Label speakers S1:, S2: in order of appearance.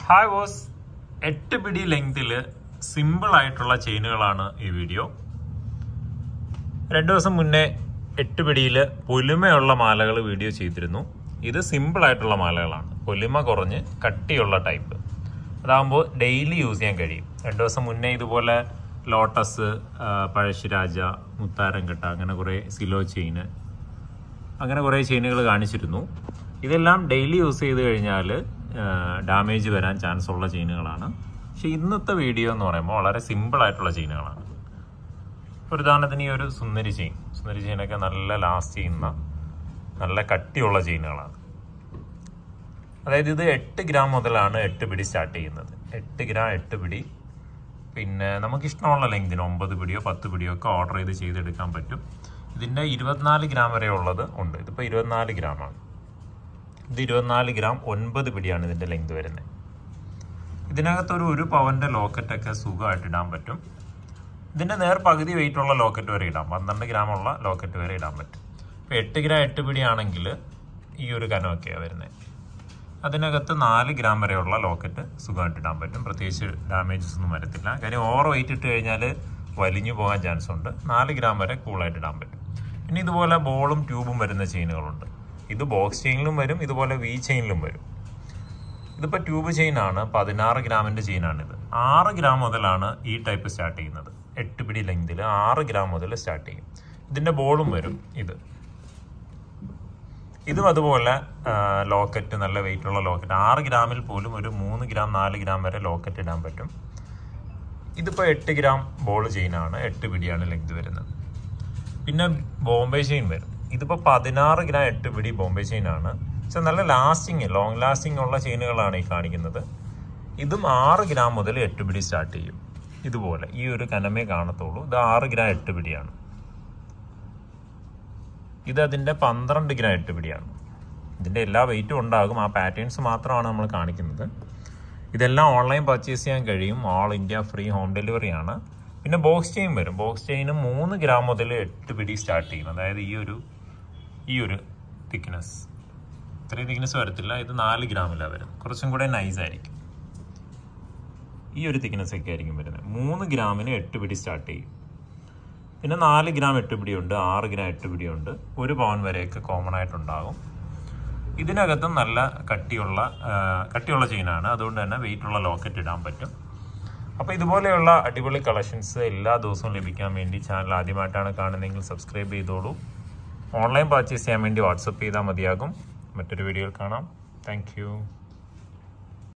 S1: hi boss എട്ട് പിടി ലെങ്തിൽ simple ആയിട്ടുള്ള ചെയിനുകളാണ് ഈ വീഡിയോ രണ്ടു ദിവസം മുന്നേ എട്ട് പിടിയിൽ പൊലിമയുള്ള മാലകൾ വീഡിയോ ചെയ്തിരുന്നു ഇത് സിമ്പിൾ ആയിട്ടുള്ള മാലകളാണ് പൊലിമ കുറഞ്ഞ് കട്ടിയുള്ള ടൈപ്പ് അതാകുമ്പോൾ ഡെയിലി യൂസ് ചെയ്യാൻ കഴിയും രണ്ടു ദിവസം മുന്നേ ഇതുപോലെ ലോട്ടസ് ആ, പഴശ്ശിരാജ മുത്താരംകെട്ട അങ്ങനെ കുറേ സിലോ ചെയിന് അങ്ങനെ കുറേ ചെയിനുകൾ കാണിച്ചിരുന്നു ഇതെല്ലാം ഡെയിലി യൂസ് ചെയ്ത് കഴിഞ്ഞാൽ ഡാമേജ് വരാൻ ചാൻസ് ഉള്ള ചെയിനുകളാണ് പക്ഷെ ഇന്നത്തെ വീഡിയോ എന്ന് പറയുമ്പോൾ വളരെ സിമ്പിൾ ആയിട്ടുള്ള ചെയിനുകളാണ് ഒരു ഉദാഹരണത്തിന് ഈ ഒരു സുന്ദരി ചെയിൻ സുന്ദരി ചെയിനൊക്കെ നല്ല ലാസ്റ്റ് ചെയ്യുന്ന നല്ല കട്ടിയുള്ള ചെയിനുകളാണ് അതായത് ഇത് എട്ട് ഗ്രാം മുതലാണ് എട്ട് പിടി സ്റ്റാർട്ട് ചെയ്യുന്നത് എട്ട് ഗ്രാം എട്ട് പിടി പിന്നെ നമുക്ക് ഇഷ്ടമുള്ള ലെങ്തിന് ഒമ്പത് പിടിയോ പത്ത് പിടിയോ ഒക്കെ ഓർഡർ ചെയ്ത് ചെയ്തെടുക്കാൻ പറ്റും ഇതിൻ്റെ ഇരുപത്തിനാല് ഗ്രാം വരെ ഉള്ളത് ഉണ്ട് ഇതിപ്പോൾ ഇരുപത്തിനാല് ഗ്രാമാണ് ഇത് ഇരുപത്തിനാല് ഗ്രാം ഒൻപത് പിടിയാണ് ഇതിൻ്റെ ലെങ്ത് വരുന്നത് ഇതിനകത്തൊരു ഒരു പവൻ്റെ ലോക്കറ്റൊക്കെ സുഖമായിട്ട് ഇടാൻ പറ്റും ഇതിൻ്റെ നേർ പകുതി വെയിറ്റ് ഉള്ള ലോക്കറ്റ് വരെ ഇടാം പന്ത്രണ്ട് ഗ്രാമുള്ള ലോക്കറ്റ് വരെ ഇടാൻ പറ്റും ഇപ്പോൾ എട്ട് ഗ്രാം എട്ട് പിടിയാണെങ്കിൽ ഈ ഒരു കനമൊക്കെയാണ് വരുന്നത് അതിനകത്ത് നാല് ഗ്രാം വരെയുള്ള ലോക്കറ്റ് സുഖമായിട്ട് ഇടാൻ പറ്റും പ്രത്യേകിച്ച് ഡാമേജസ് ഒന്നും വരത്തില്ല കാര്യം ഓവർ വെയിറ്റ് ഇട്ട് കഴിഞ്ഞാൽ വലിഞ്ഞു പോകാൻ ചാൻസ് ഉണ്ട് നാല് ഗ്രാം വരെ കൂളായിട്ട് ഇടാൻ പറ്റും പിന്നെ ഇതുപോലെ ബോളും ട്യൂബും വരുന്ന ചെയിനുകളുണ്ട് ഇത് ബോക്സ് ചെയിനിലും വരും ഇതുപോലെ വി ചെയിനിലും വരും ഇതിപ്പോൾ ട്യൂബ് ചെയിനാണ് പതിനാറ് ഗ്രാമിൻ്റെ ചെയിനാണിത് ആറ് ഗ്രാം മുതലാണ് ഈ ടൈപ്പ് സ്റ്റാർട്ട് ചെയ്യുന്നത് എട്ട് പിടി ലെങ്തിൽ ആറ് ഗ്രാം മുതൽ സ്റ്റാർട്ട് ചെയ്യും ഇതിൻ്റെ ബോളും വരും ഇത് ഇതും അതുപോലെ ലോക്കറ്റ് നല്ല വെയിറ്റ് ഉള്ള ലോക്കറ്റ് ആറ് ഗ്രാമിൽ പോലും ഒരു മൂന്ന് ഗ്രാം നാല് ഗ്രാം വരെ ലോക്കറ്റ് ഇടാൻ പറ്റും ഇതിപ്പോൾ എട്ട് ഗ്രാം ബോൾ ചെയിനാണ് എട്ട് പിടിയാണ് ലെങ്ത് വരുന്നത് പിന്നെ ബോംബെ ചെയിൻ വരും ഇതിപ്പോൾ പതിനാറ് ഗ്രാം എട്ട് പിടി ബോംബെ ചെയിനാണ് പക്ഷെ നല്ല ലാസ്റ്റിങ് ലോങ് ലാസ്റ്റിംഗ് ഉള്ള ചെയിനുകളാണ് ഈ കാണിക്കുന്നത് ഇതും ആറ് ഗ്രാം മുതൽ എട്ട് പിടി സ്റ്റാർട്ട് ചെയ്യും ഇതുപോലെ ഈ ഒരു കനമേ കാണത്തുള്ളൂ ഇത് ആറ് ഗ്രാം എട്ട് പിടിയാണ് ഇത് അതിൻ്റെ പന്ത്രണ്ട് ഗ്രാം എട്ട് പിടിയാണ് ഇതിൻ്റെ എല്ലാ വെയിറ്റും ഉണ്ടാകും ആ പാറ്റേൺസ് മാത്രമാണ് നമ്മൾ കാണിക്കുന്നത് ഇതെല്ലാം ഓൺലൈൻ പർച്ചേസ് ചെയ്യാൻ കഴിയും all India free home delivery ആണ് പിന്നെ ബോക്സ് ചെയിൻ വരും ബോക്സ് ചെയിന് മൂന്ന് ഗ്രാം മുതൽ എട്ട് പിടി സ്റ്റാർട്ട് ചെയ്യും അതായത് ഈ ഒരു ഈ ഒരു തിക്നെസ് ഇത്രയും തിക്നെസ് വരത്തില്ല ഇത് നാല് ഗ്രാമിലാണ് വരുന്നത് കുറച്ചും കൂടെ നൈസ് ആയിരിക്കും ഈ ഒരു തിക്നെസ് ഒക്കെ ആയിരിക്കും വരുന്നത് മൂന്ന് ഗ്രാമിന് എട്ട് പിടി സ്റ്റാർട്ട് ചെയ്യും പിന്നെ നാല് ഗ്രാം എട്ട് പിടിയുണ്ട് ആറ് ഗ്രാം എട്ട് പിടിയുണ്ട് ഒരു പവൻ വരെയൊക്കെ കോമൺ ആയിട്ടുണ്ടാകും ഇതിനകത്തും നല്ല കട്ടിയുള്ള ആ, കട്ടിയുള്ള ചെയിനാണ് അതുകൊണ്ട് തന്നെ വെയിറ്റ് ഉള്ള ലോക്കറ്റ് ഇടാൻ പറ്റും അപ്പോൾ ഇതുപോലെയുള്ള അടിപൊളി കളക്ഷൻസ് എല്ലാ ദിവസവും ലഭിക്കാൻ വേണ്ടി ചാനൽ ആദ്യമായിട്ടാണ് കാണുന്നതെങ്കിൽ സബ്സ്ക്രൈബ് ചെയ്തോളൂ ഓൺലൈൻ പർച്ചേസ് ചെയ്യാൻ വേണ്ടി വാട്സപ്പ് ചെയ്താൽ മതിയാകും മറ്റൊരു വീഡിയോയിൽ കാണാം താങ്ക്